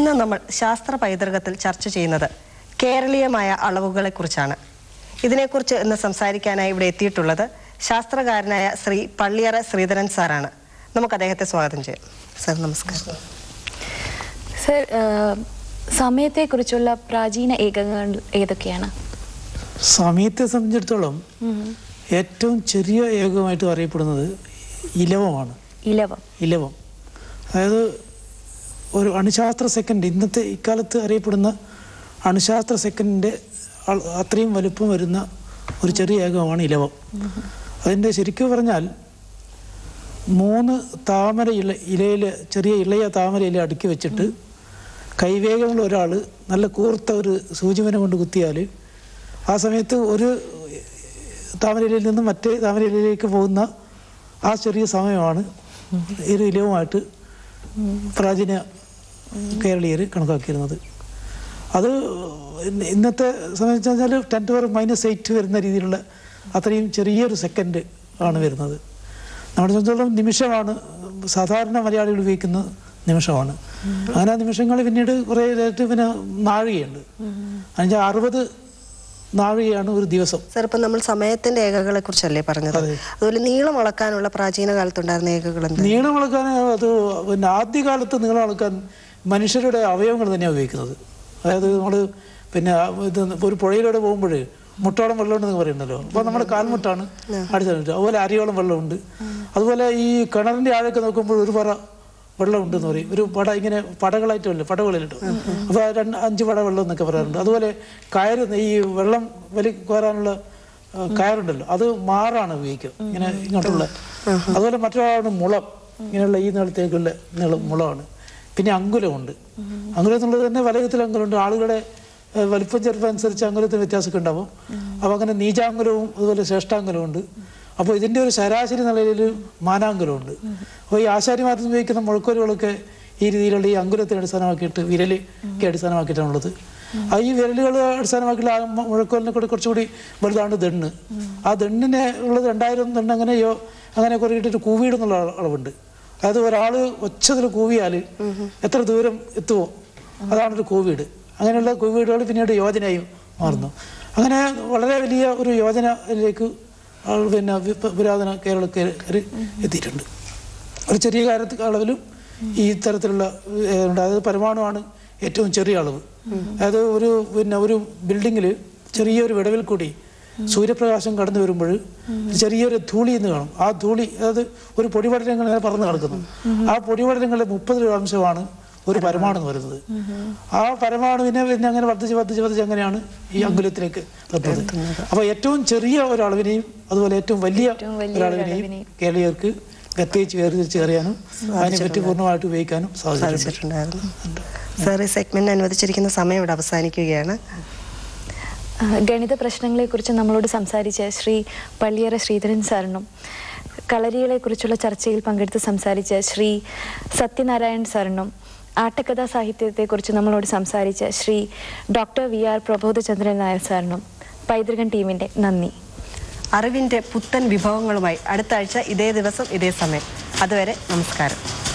ഇന്ന് നമ്മൾ ശാസ്ത്ര പൈതൃകത്തിൽ ചർച്ച ചെയ്യുന്നത് കേരളീയമായ അളവുകളെ കുറിച്ചാണ് ഇതിനെക്കുറിച്ച് ഇന്ന് സംസാരിക്കാനായി ഇവിടെ എത്തിയിട്ടുള്ളത് ശാസ്ത്രകാരനായ ശ്രീ പള്ളിയറ ശ്രീധരൻ സാറാണ് നമുക്ക് അദ്ദേഹത്തെ സ്വാഗതം ചെയ്യാം സാർ നമസ്കാരം സർ സമയത്തെക്കുറിച്ചുള്ള പ്രാചീന ഏകങ്ങൾ ഏതൊക്കെയാണ് സമയത്തെ സംബന്ധിച്ചിടത്തോളം ഏറ്റവും ചെറിയ ഏകമായിട്ട് അറിയപ്പെടുന്നത് ഇലവമാണ് ഇലവം ഇലവം അതായത് ഒരു അണുശാസ്ത്ര സെക്കൻഡ് ഇന്നത്തെ ഇക്കാലത്ത് അറിയപ്പെടുന്ന അണുശാസ്ത്ര സെക്കൻഡിൻ്റെ അത്രയും വലുപ്പം വരുന്ന ഒരു ചെറിയ ഏകമാണ് ഇലവം അതിൻ്റെ ശരിക്കും പറഞ്ഞാൽ മൂന്ന് താമര ഇല ഇലയിൽ ചെറിയ ഇളയ താമര ഇല അടുക്കി വെച്ചിട്ട് കൈവേഗമുള്ള ഒരാൾ നല്ല കൂർത്ത ഒരു സൂചിമന കൊണ്ട് കുത്തിയാൽ ആ സമയത്ത് ഒരു താമരയിലയിൽ നിന്ന് മറ്റേ താമരയിലേക്ക് പോകുന്ന ആ ചെറിയ സമയമാണ് ഒരു ഇലവുമായിട്ട് പ്രാചീന കേരളീയർ കണക്കാക്കിയിരുന്നത് അത് ഇന്ന- ഇന്നത്തെ സംബന്ധിച്ച് വെച്ചാൽ ടെൻ ടു മൈനസ് എയ്റ്റ് വരുന്ന രീതിയിലുള്ള അത്രയും ചെറിയൊരു സെക്കൻഡ് ആണ് വരുന്നത് നമ്മുടെ സംബന്ധിച്ചിടത്തോളം നിമിഷമാണ് സാധാരണ മലയാളികൾ ഉപയോഗിക്കുന്ന നിമിഷമാണ് അങ്ങനെ ആ നിമിഷങ്ങൾ പിന്നീട് കുറേ ഇതായിട്ട് പിന്നെ നാഴികയുണ്ട് അതിൻ്റെ അറുപത് നാഴികയാണ് ഒരു ദിവസം സാർ ഇപ്പം നമ്മൾ സമയത്തിന്റെ ഏകകളെ കുറിച്ചല്ലേ പറഞ്ഞത് അതെ. അതുപോലെ നീളം അളക്കാനുള്ള പ്രാചീന കാലത്തുണ്ടായിരുന്ന ഏകകൾ എന്താ നീളം അളക്കാൻ അത് പിന്നെ ആദ്യകാലത്ത് നീളം അളക്കാൻ മനുഷ്യരുടെ അവയവങ്ങൾ തന്നെയാണ് ഉപയോഗിക്കുന്നത് അതായത് നമ്മൾ പിന്നെ ആ ഇത് ഒരു പുഴയിലൂടെ പോകുമ്പോൾ മുട്ടോളം വെള്ളമുണ്ടെന്ന് പറയുന്നല്ലോ അപ്പോൾ നമ്മുടെ കാൽമുട്ടാണ് അടിച്ചിട്ട് അതുപോലെ അരിയോളം വെള്ളമുണ്ട് അതുപോലെ ഈ കിണറിൻ്റെ ആഴൊക്കെ നോക്കുമ്പോൾ ഒരു പറ വെള്ളമുണ്ടെന്ന് പറയും ഒരു പട ഇങ്ങനെ പടകളായിട്ടുമല്ലേ പടകളിലിട്ട് അപ്പോൾ ആ രണ്ട് അഞ്ച് പട വെള്ളം എന്നൊക്കെ പറയാറുണ്ട് അതുപോലെ കയറ് ഈ വെള്ളം വലി കോരാനുള്ള ആ, കയറുണ്ടല്ലോ അത് മാറാണ് ഉപയോഗിക്കുക ഇങ്ങനെ ഇങ്ങോട്ടുള്ള അതുപോലെ മറ്റൊരാളാണ് മുളം ഇങ്ങനെയുള്ള ഈ നീളത്തേക്കുള്ള നീളം മുളമാണ് പിന്നെ അങ്കുലമുണ്ട് അങ്കുലം എന്നുള്ളത് തന്നെ വലയത്തിൽ അങ്കുലമുണ്ട് ആളുകളുടെ ആ, വലിപ്പം ചെറുപ്പം അനുസരിച്ച് അങ്കുലത്തിന് വ്യത്യാസമൊക്കെ ഉണ്ടാവും അപ്പോൾ അങ്ങനെ നീചാങ്കുലവും അതുപോലെ ശ്രേഷ്ഠാങ്കുലവും ഉണ്ട് അപ്പോൾ ഇതിൻ്റെ ഒരു ശരാശരി നിലയിൽ മാനാങ്കുലമുണ്ട് അപ്പോൾ ഈ ആശാരിമാർ ഉപയോഗിക്കുന്ന മുഴക്കോലുകളൊക്കെ ഈ രീതിയിലുള്ള ഈ അങ്കുലത്തിനെ അടിസ്ഥാനമാക്കിയിട്ട് വിരലിക്ക് അടിസ്ഥാനമാക്കിയിട്ടാണുള്ളത് ആ ഈ വിരലുകൾ അടിസ്ഥാനമാക്കിയുള്ള ആ മു- മുഴക്കോലിനെ കൂടെ കുറച്ചുകൂടി വലുതാണ് ദണ്ണ് ആ ദണ്ണിനെ ഉള്ളത് രണ്ടായിരം ദണ്ണ് അങ്ങനെയോ അങ്ങനെ കുറേ ഇട്ടിട്ട് കൂവിയിടുന്നുള്ള അള- അളവുണ്ട് അതായത് ഒരാൾ ഒച്ചതിൽ കൂവിയാൽ എത്ര ദൂരം എത്തുമോ അതാണ് ഒരു കോവിഡ് അങ്ങനെയുള്ള കോവിഡുകൾ പിന്നീട് യോജനയായി മാറുന്നു അങ്ങനെ വളരെ വലിയ ഒരു യോജനയിലേക്ക് ആൾ പിന്നെ വി- പുരാതന കേരളക്കാർ എത്തിയിട്ടുണ്ട് ഒരു ചെറിയ കാര്യത്തിൽ അളവിലും ഈ തരത്തിലുള്ള ഏഹ്, ഉണ്ട് അതായത് പരമാണുവാണ് ഏറ്റവും ചെറിയ അളവ് അതായത് ഒരു പിന്നെ ഒരു ബിൽഡിങ്ങിൽ ചെറിയൊരു വിടവിൽ കൂടി സൂര്യപ്രകാശം കടന്നു വരുമ്പോൾ ചെറിയൊരു ധൂളി എന്ന് കാണും ആ ധൂളി അതായത് ഒരു പൊടിപടലങ്ങൾ ഇങ്ങനെ പറന്ന് കിടക്കുന്നു ആ പൊടിപടലങ്ങളുടെ മുപ്പത് അംശമാണ് ഒരു പരമാണു എന്ന് പറയുന്നത് ആ പരമാണുവിനെ പിന്നെ അങ്ങനെ വർദ്ധിച്ച് വർദ്ധിച്ച് വർദ്ധിച്ച് അങ്ങനെയാണ് ഈ അങ്കുലത്തിലേക്ക് എത്തുന്നത് അപ്പൊ ഏറ്റവും ചെറിയ ഒരളവിനെയും അതുപോലെ ഏറ്റവും വലിയ ഏറ്റവും വലിയ ഒരളവിനെയും ഒരളവിനെയും കേരളീയർക്ക് പ്രത്യേകിച്ച് വേർതിരിച്ച് അറിയാനും അതിനെപ്പറ്റി പൂർണ്ണമായിട്ട് ഉപയോഗിക്കാനും സാധിച്ചിട്ടുണ്ട് സാധിച്ചിട്ടുണ്ടായിരുന്നു സാർ ഈ സെഗ്മെന്റ് അനുവദിച്ചിരിക്കുന്ന സമയം ഇവിടെ അവസാനിക്കുകയാണ് ആ, ഗണിത പ്രശ്നങ്ങളെക്കുറിച്ച് നമ്മളോട് സംസാരിച്ച ശ്രീ പള്ളിയറ ശ്രീധരൻ സാറിനും കളരികളെക്കുറിച്ചുള്ള ചർച്ചയിൽ പങ്കെടുത്ത് സംസാരിച്ച ശ്രീ സത്യനാരായൺ സാറിനും ആട്ടക്കഥാ സാഹിത്യത്തെക്കുറിച്ച് നമ്മളോട് സംസാരിച്ച Shri doctor V R Prabodhachandran Nair സാറിനും പൈതൃകൻ ടീമിൻ്റെ നന്ദി അറിവിന്റെ പുത്തൻ വിഭവങ്ങളുമായി അടുത്ത ആഴ്ച ഇതേ ദിവസം ഇതേ സമയം അതുവരെ നമസ്കാരം